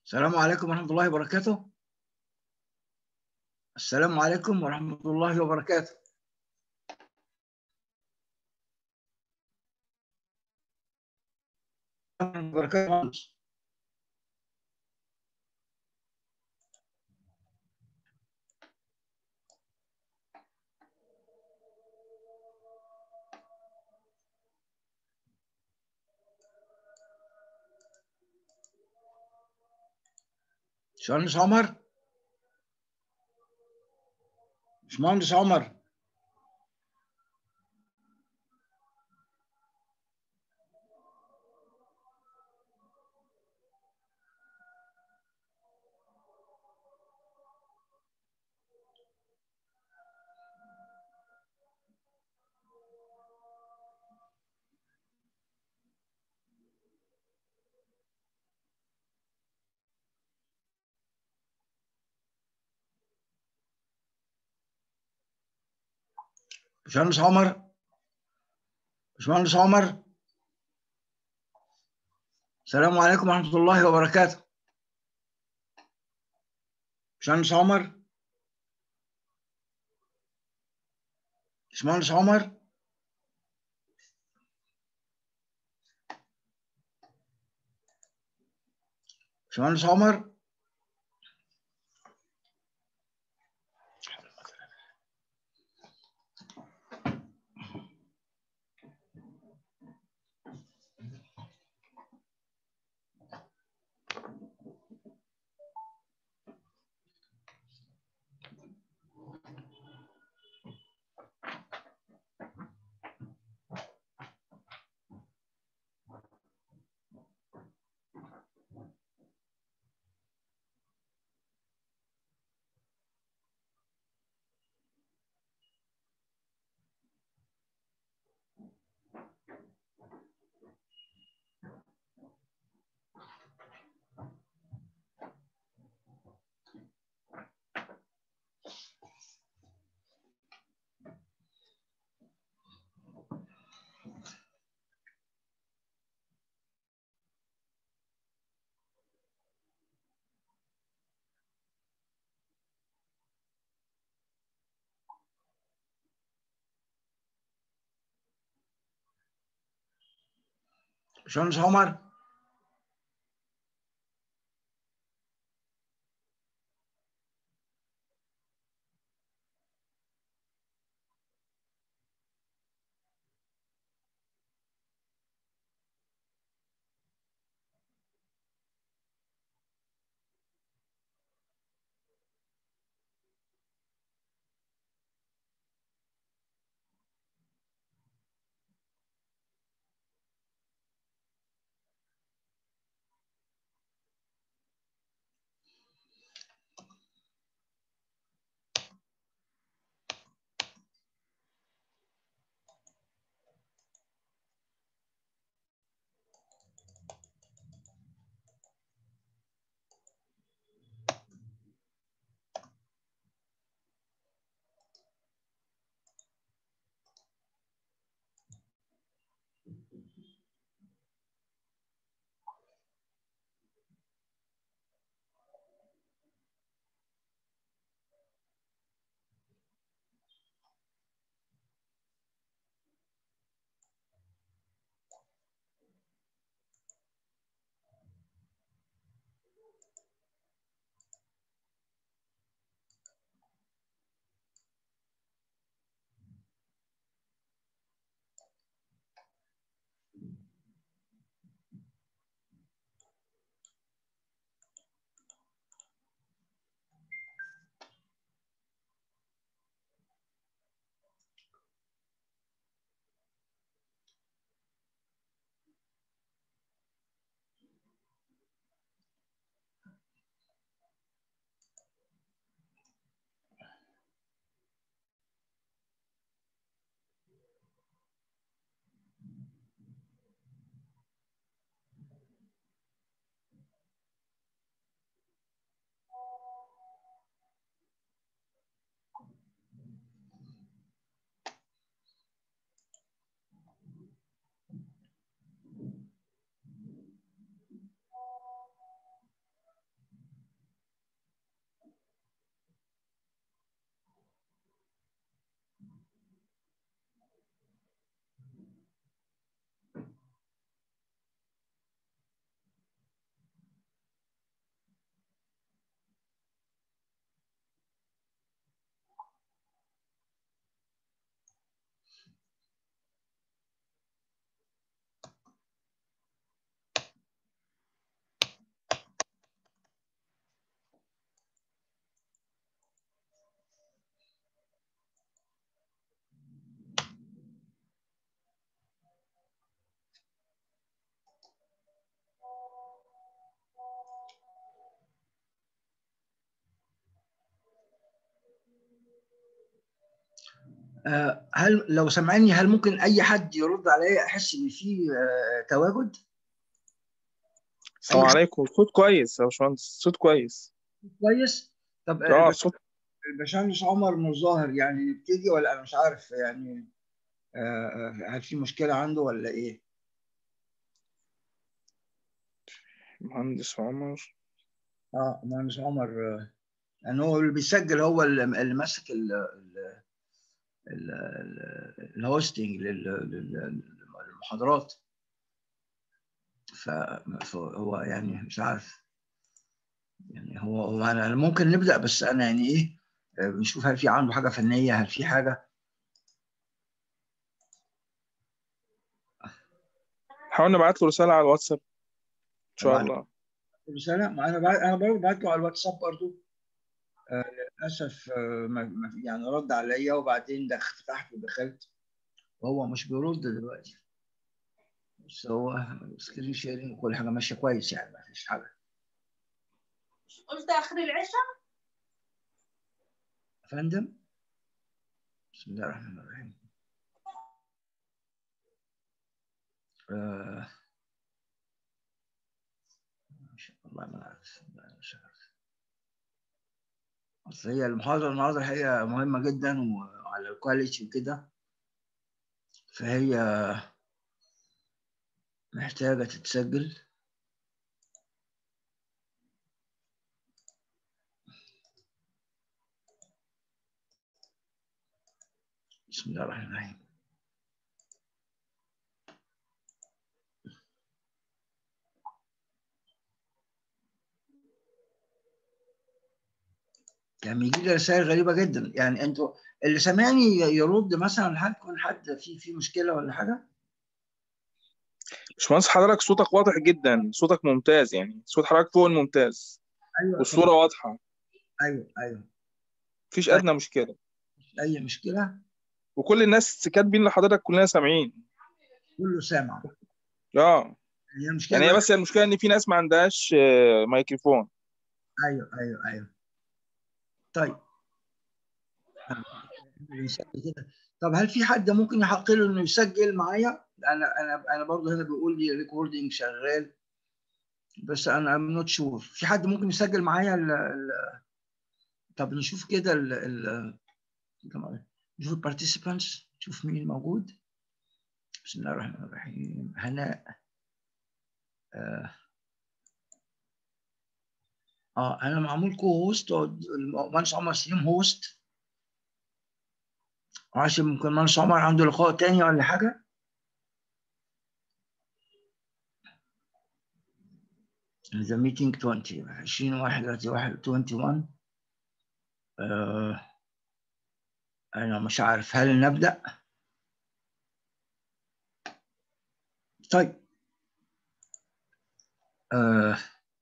السلام عليكم ورحمة الله وبركاته السلام عليكم ورحمة الله وبركاته وبركاته باشمهندس عمر باشمهندس عمر باشمهندس عمر باشمهندس عمر السلام عليكم ورحمة الله وبركاته باشمهندس عمر باشمهندس عمر باشمهندس عمر باشمهندس عمر آه، هل لو سمعني هل ممكن اي حد يرد عليا احس ان في آه، تواجد السلام أي حد عليكم صوت كويس يا باشمهندس صوت كويس كويس طب آه، اه البش- صوت الباشمهندس عمر مش ظاهر يعني نبتدي ولا انا مش عارف يعني آه، آه، هل في مشكله عنده ولا ايه مهندس عمر اه مهندس عمر آه، يعني هو اللي بيسجل هو اللي اللي ماسك ال- ال- ال- ال- الهوستنج لل- لل- للمحاضرات ف- فهو يعني مش عارف يعني هو هو انا أنا ممكن نبدا بس انا يعني ايه آه، بنشوف هل في عنده حاجه فنيه هل في حاجه حاول نبعت له رسالة على الواتساب ان شاء ابعت الله رساله ما انا بعت انا برضه بعت له على الواتساب برضه آه، للاسف آه، ما ما في- يعني رد عليا وبعدين دخ- فتحت ودخلت وهو مش بيرد دلوقتي بس هو سكرين شيرنج وكل حاجه ماشيه كويس يعني ما فيش حاجه قلت اخر العشاء يا فندم بسم الله الرحمن الرحيم آه، ما شاء الله ما عارف ما مش عارف اصل هي المحاضره النهارده هي مهمه جدا وعلى الكواليتي وكده فهي محتاجه تتسجل بسم الله الرحمن الرحيم يعني بيجي لي رسائل غريبه جدا يعني انتوا اللي سامعني يرد مثلا حد يكون حد في في مشكله ولا حاجه باشمهندس حضرتك صوتك واضح جدا صوتك ممتاز يعني صوت حضرتك فوق الممتاز ايوه والصورة واضحة ايوه ايوه مفيش طيب أدنى مشكلة مش اي مشكله وكل الناس كاتبين لحضرتك كلنا سامعين كله سامع اه هي مشكله يعني هي بس بس المشكلة إن في ناس ما عندهاش آه، ميكروفون ايوه ايوه ايوه طيب بيسجل كده طب هل في حد ممكن يحق له انه يسجل معايا؟ انا انا انا برضه هنا بيقول لي ريكوردنج شغال بس انا ام نوت شور في حد ممكن يسجل معايا ال ال طب نشوف كده ال ال نشوف البارتيسيبانتس نشوف مين موجود بسم الله الرحمن الرحيم هناء اه, آه انا معمول كو هوست المهندس عمر سليم هوست عشان ممكن المهندس عمر عنده لقاء تاني ولا حاجه The meeting 20 20 واحد دلوقتي واحد 21 آه أنا مش عارف هل نبدأ؟ طيب آه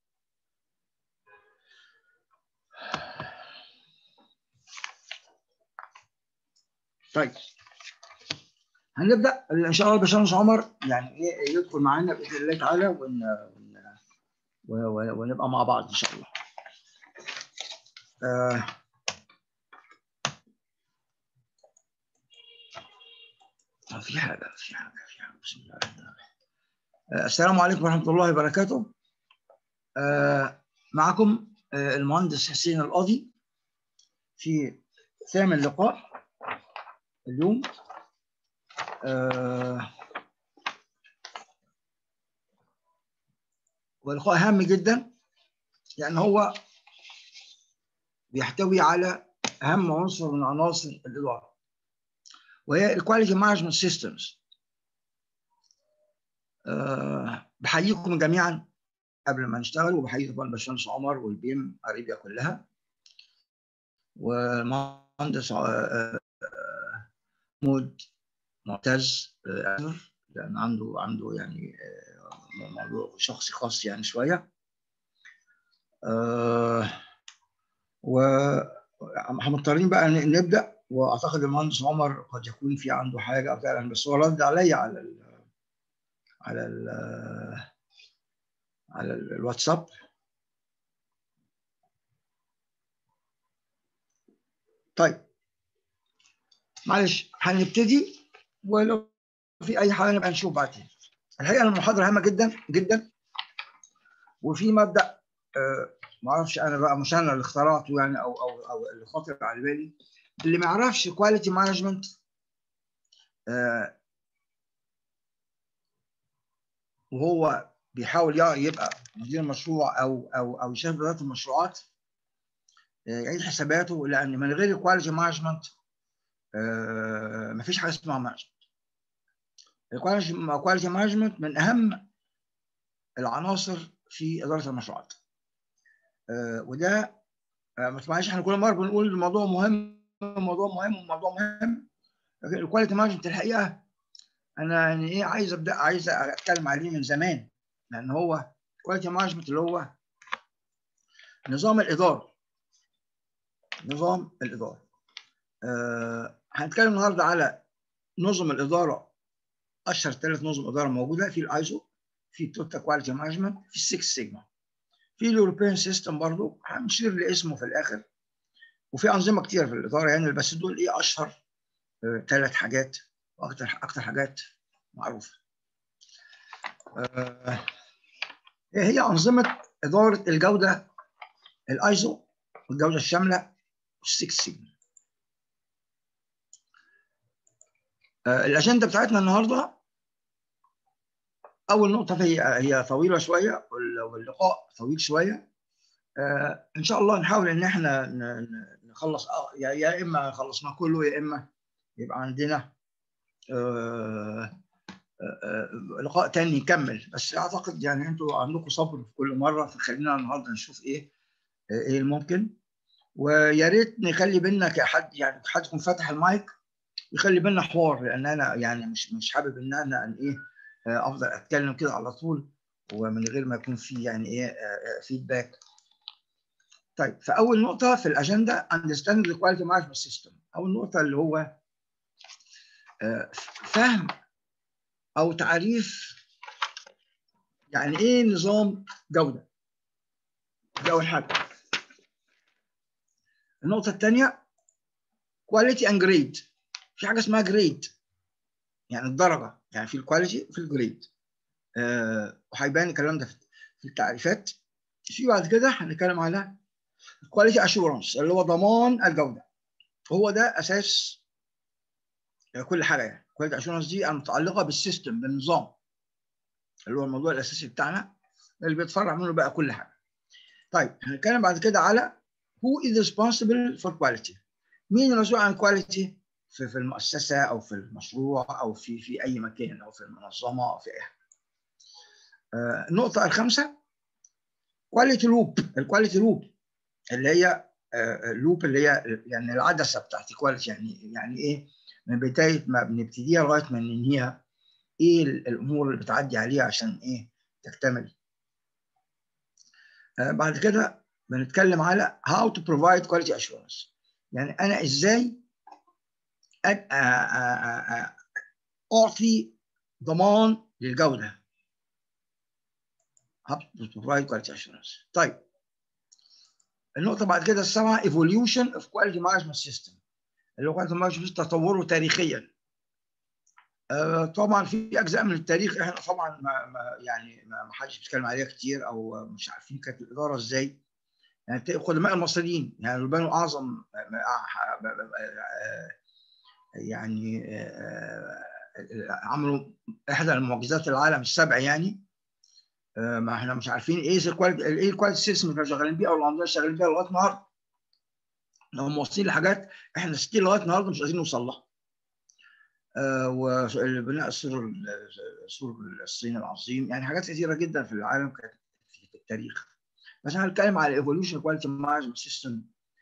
طيب هنبدأ إن شاء الله باشمهندس عمر يعني إيه يدخل معانا بإذن الله تعالى ون... ون... و- ونبقى مع بعض إن شاء الله. آه آه، في حاجة في حاجة في حاجة بسم الله الرحمن الرحيم. آه، السلام عليكم ورحمة الله وبركاته. آه معكم آه المهندس حسين القاضي في ثامن لقاء اليوم آه ولقاء هام جدا لأن هو بيحتوي على أهم عنصر من عناصر الإدارة وهي الكواليتي مانجمنت سيستمز بحييكم جميعا قبل ما نشتغل وبحيي طبعا الباشمهندس عمر والبيم اريبيا كلها والمهندس آه، آه، محمود معتز آه، أزهر، لان عنده عنده يعني آه، موضوع شخصي خاص يعني شويه آه، ومضطرين بقى ن- نبدا واعتقد المهندس عمر قد يكون في عنده حاجه فعلا بس هو رد عليا على ال على ال على ال- الواتساب طيب معلش هنبتدي ولو في اي حاجه نبقى نشوف بعدين الحقيقه المحاضره هامه جدا جدا وفي مبدا آه ما اعرفش انا بقى مش انا اللي اخترعته يعني او او او اللي خاطر على بالي اللي ما يعرفش كواليتي مانجمنت آه وهو بيحاول يبقى مدير مشروع او او او يشارك اداره المشروعات آه يعيد حساباته لان من غير الكواليتي مانجمنت آه ما فيش حاجه اسمها مانجمنت الكواليتي مانجمنت من اهم العناصر في اداره المشروعات آه وده آه ما تسمعش احنا كل مره بنقول الموضوع مهم الموضوع مهم الموضوع مهم لكن الكواليتي مانجمنت الحقيقه انا يعني ايه عايز ابدا عايز اتكلم عليه من زمان لان هو الكواليتي مانجمنت اللي هو نظام الاداره نظام الاداره آه هنتكلم النهارده على نظم الاداره اشهر ثلاث نظم اداره موجوده في الايزو في التوتال كواليتي مانجمنت في السكس سيجما في اليوروبيان سيستم برضه هنشير لاسمه في الاخر وفي انظمه كتير في الاداره يعني بس دول ايه اشهر ثلاث آه حاجات واكتر اكتر حاجات معروفه آه هي انظمه اداره الجوده الايزو الجوده الشامله والسكس سيجما آه الاجنده بتاعتنا النهارده اول نقطه هي هي طويله شويه واللقاء طويل شويه آه ان شاء الله نحاول ان احنا نخلص يا, يا اما خلصنا كله يا اما يبقى عندنا آه آه لقاء تاني نكمل بس اعتقد يعني انتوا عندكم صبر في كل مره فخلينا النهارده نشوف ايه ايه الممكن ويا ريت نخلي بينا كحد يعني حد يكون فاتح المايك يخلي بينا حوار لان انا يعني مش مش حابب ان انا ايه افضل اتكلم كده على طول ومن غير ما يكون في يعني ايه فيدباك طيب فاول نقطه في الاجنده understand the quality management system اول نقطه اللي هو فهم او تعريف يعني ايه نظام جوده دي اول حاجه النقطه الثانيه quality and grade في حاجه اسمها جريد يعني الدرجه يعني في الكواليتي وفي الجريد أه وهيبان الكلام ده في التعريفات في بعد كده هنتكلم على الكواليتي اشورنس اللي هو ضمان الجوده هو ده اساس كل حاجه يعني الكواليتي اشورنس دي متعلقه بالسيستم بالنظام اللي هو الموضوع الاساسي بتاعنا اللي بيتفرع منه بقى كل حاجه طيب هنتكلم بعد كده على who is responsible for quality مين المسؤول عن الكواليتي في في المؤسسه او في المشروع او في في اي مكان او في المنظمه او في اي حاجه. آه النقطه الخامسه كواليتي لوب الكواليتي لوب اللي هي آه اللوب اللي هي يعني العدسه بتاعت الكواليتي يعني يعني ايه من بدايه ما بنبتديها لغايه ما ننهيها ايه الامور اللي بتعدي عليها عشان ايه تكتمل. آه بعد كده بنتكلم على how to provide quality assurance يعني انا ازاي اعطي ضمان للجوده provide quality assurance طيب النقطة بعد كده السبعة evolution of quality management system اللي هو quality management تطوره تاريخيا آه طبعا في اجزاء من التاريخ احنا طبعا ما ما يعني ما حدش بيتكلم عليها كتير او مش عارفين كانت الاداره ازاي يعني قدماء المصريين يعني بنوا اعظم يعني عملوا احدى المعجزات العالم السبع يعني ما احنا مش عارفين ايه الكواليتي ايه الكواليتي سيستم اللي شغالين بيه او الانظمه شغالين بيها لغايه النهارده هم واصلين لحاجات احنا ستيل لغايه النهارده مش قادرين نوصل لها وبناء سور سور الصين العظيم يعني حاجات كثيره جدا في العالم كانت في التاريخ بس انا هتكلم على الايفولوشن كواليتي مانجمنت سيستم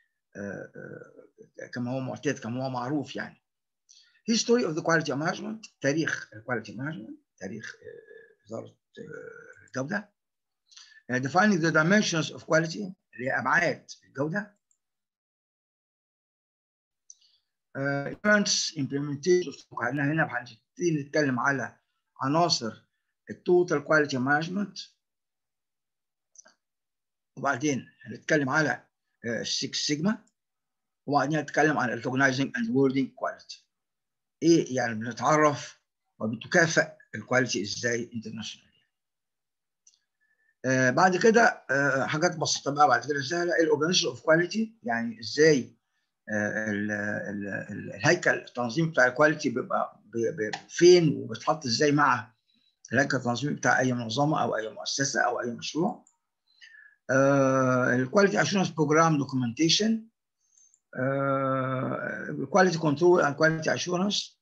كما هو معتاد كما هو معروف يعني history of the quality management تاريخ الكواليتي مانجمنت تاريخ اداره الجوده defining the dimensions of quality اللي هي ابعاد الجوده events implementation هنا هنا هنبتدي نتكلم على عناصر التوتال كواليتي مانجمنت وبعدين هنتكلم على 6 سيجما وبعدين هنتكلم عن recognizing and wording quality ايه يعني بنتعرف وبتكافئ الكواليتي ازاي انترناشونال آه بعد كده آه حاجات بسيطه بقى بعد كده سهله الاورجانيزيشن اوف كواليتي يعني ازاي آه ال ال ال الهيكل التنظيم بتاع الكواليتي بيبقى بي- بي- فين وبيتحط ازاي مع الهيكل التنظيمي بتاع اي منظمه او اي مؤسسه او اي مشروع الكواليتي اشورنس بروجرام دوكيومنتيشن كواليتي كنترول اند كواليتي اشورنس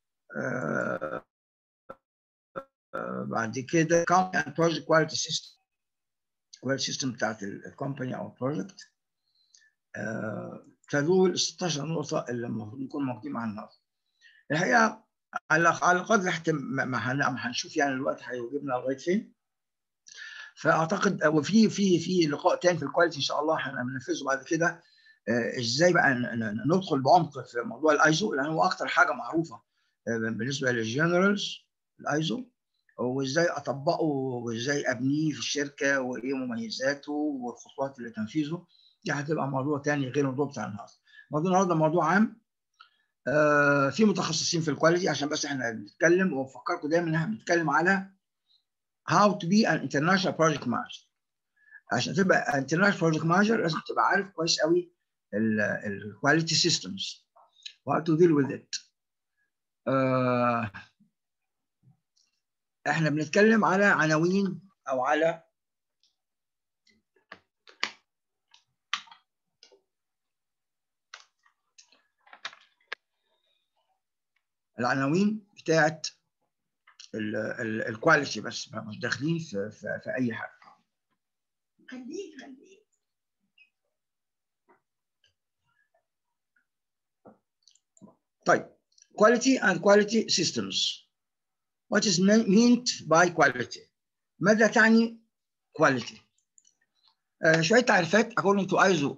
بعد كده company and project quality system quality system بتاعت الكومباني او البروجكت فدول 16 نقطة اللي المفروض نكون موجودين مع النهارده. الحقيقة على على قدر احتم- ما ما هن- ما هنشوف يعني الوقت هيجيبنا لغاية فين. فاعتقد وفي في في لقاء تاني في الكواليتي ان شاء الله هننفذه بعد كده آه، ازاي بقى ن- ن- ندخل بعمق في موضوع الايزو لان هو اكتر حاجه معروفه آه، بالنسبه للجنرالز الايزو وازاي اطبقه وازاي ابنيه في الشركه وايه مميزاته والخطوات اللي تنفيذه دي هتبقى موضوع تاني غير الموضوع بتاع النهارده. موضوع النهارده موضوع عام آه، في متخصصين في الكواليتي عشان بس احنا بنتكلم وبفكركم دايما ان احنا بنتكلم على how to be an international project manager. عشان تبقى international project manager لازم تبقى عارف كويس قوي الكواليتي systems و how to deal with it. آه، احنا بنتكلم على عناوين او على العناوين بتاعت الكواليتي بس مش داخلين في, في, في اي حاجه خليك خليك طيب quality and quality systems what is meant by quality ماذا تعني quality آه شويه تعريفات according to ISO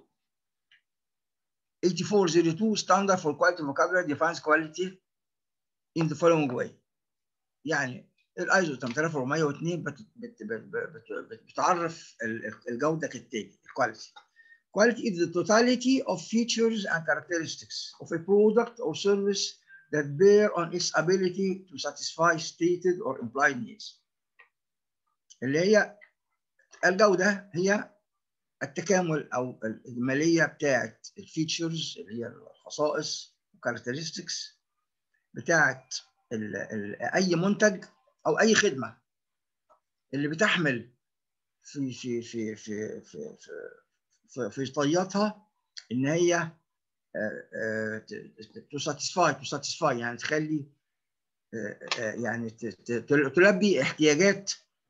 8402 standard for quality vocabulary defines quality in the following way يعني الايزو 8402 بت بت بت بت بتعرف الجوده كالتالي الكواليتي Quality is the totality of features and characteristics of a product or service that bear on its ability to satisfy stated or implied needs. اللي هي الجودة هي التكامل أو الإجمالية بتاعت الفيتشرز اللي هي الخصائص characteristics بتاعت ال ال أي منتج أو أي خدمة اللي بتحمل في في في في في في, في طياتها ان هي تو ساتيسفاي تو ساتيسفاي يعني تخلي يعني تلبي احتياجات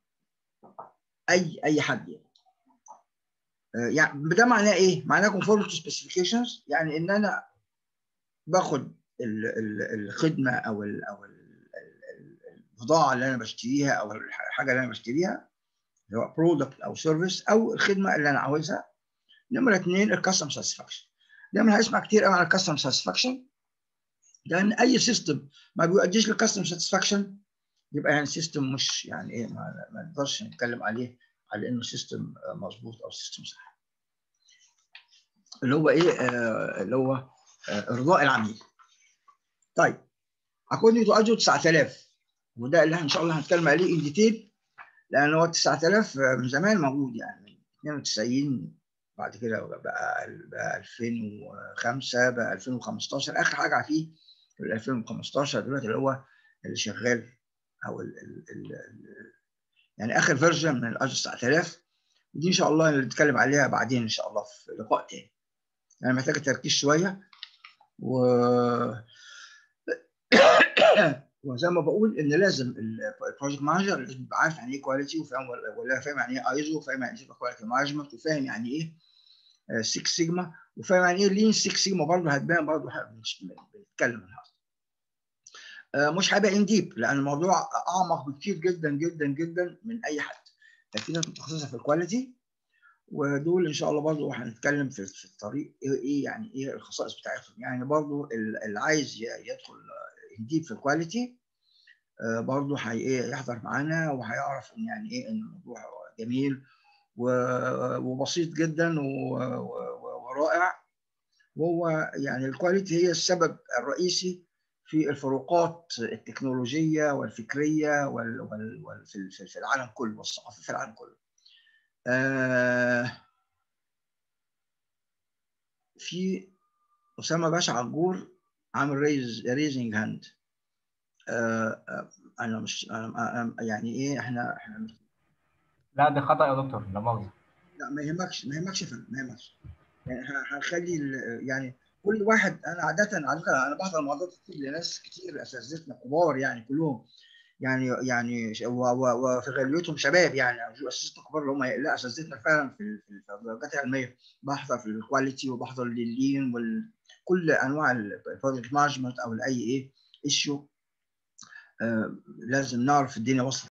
اي اي حد يعني يعني ده معناه ايه؟ معناه conform to specifications يعني ان انا باخد الخدمه او ال او البضاعه اللي انا بشتريها او الحاجه اللي انا بشتريها سواء برودكت او سيرفيس او الخدمه اللي انا عاوزها نمره اثنين الكاستم ساتسفاكشن دايما هنسمع كتير قوي عن الكاستم ساتسفاكشن لان اي سيستم ما بيؤديش للكاستم ساتسفاكشن يبقى يعني سيستم مش يعني ايه ما, ما نقدرش نتكلم عليه على انه سيستم مظبوط او سيستم صح اللي هو ايه آه اللي هو آه ارضاء العميل طيب according to ISO 9000 وده اللي ان شاء الله هنتكلم عليه ان ديتيل لان هو 9000 من زمان موجود يعني من 92 بعد كده بقى بقى 2005 بقى 2015 اخر حاجه فيه في 2015 دلوقتي اللي هو اللي شغال او ال ال ال يعني اخر فيرجن من الاجو 9000 ودي ان شاء الله نتكلم عليها بعدين ان شاء الله في لقاء تاني يعني محتاجه تركيز شويه و وزي ما بقول ان لازم البروجكت مانجر لازم يبقى عارف يعني ايه كواليتي وفاهم ولا فاهم يعني ايه ايزو وفاهم يعني ايه كواليتي مانجمنت وفاهم يعني ايه 6 سيجما وفاهم يعني ايه لين 6 سيجما برضه هتبان برضه بنتكلم النهارده. مش هيبقى ان ديب لان الموضوع اعمق بكتير جدا جدا جدا من اي حد. في ناس متخصصه في الكواليتي ودول ان شاء الله برضه هنتكلم في في الطريق ايه يعني ايه الخصائص بتاعتهم يعني برضه اللي عايز يدخل ان ديب في الكواليتي برضه هي ايه يحضر معانا وهيعرف ان يعني ايه ان الموضوع جميل وبسيط جدا ورائع وهو يعني الكواليتي هي السبب الرئيسي في الفروقات التكنولوجيه والفكريه وال وال وال في في- في العالم كله والثقافه في العالم كله. آه في اسامه باشا عجور عامل ريز ريزنج هاند آه آه، انا مش أنا أنا يعني ايه احنا احنا مش لا ده خطأ يا دكتور لا مؤاخذة لا ما يهمكش ما يهمكش يا فندم ما يهمكش يعني ه- هنخلي ال- يعني كل واحد انا عاده على فكره انا بحضر محاضرات كتير لناس كتير اساتذتنا كبار يعني كلهم يعني يعني ش- و- و- وفي غالبيتهم شباب يعني مش اساتذتنا كبار اللي هم لا اساتذتنا فعلا في في في الدرجات العلميه بحضر في الكواليتي وبحضر لللين وكل انواع البروجكت مانجمنت او لاي ايه ايشيو لازم نعرف الدنيا واصله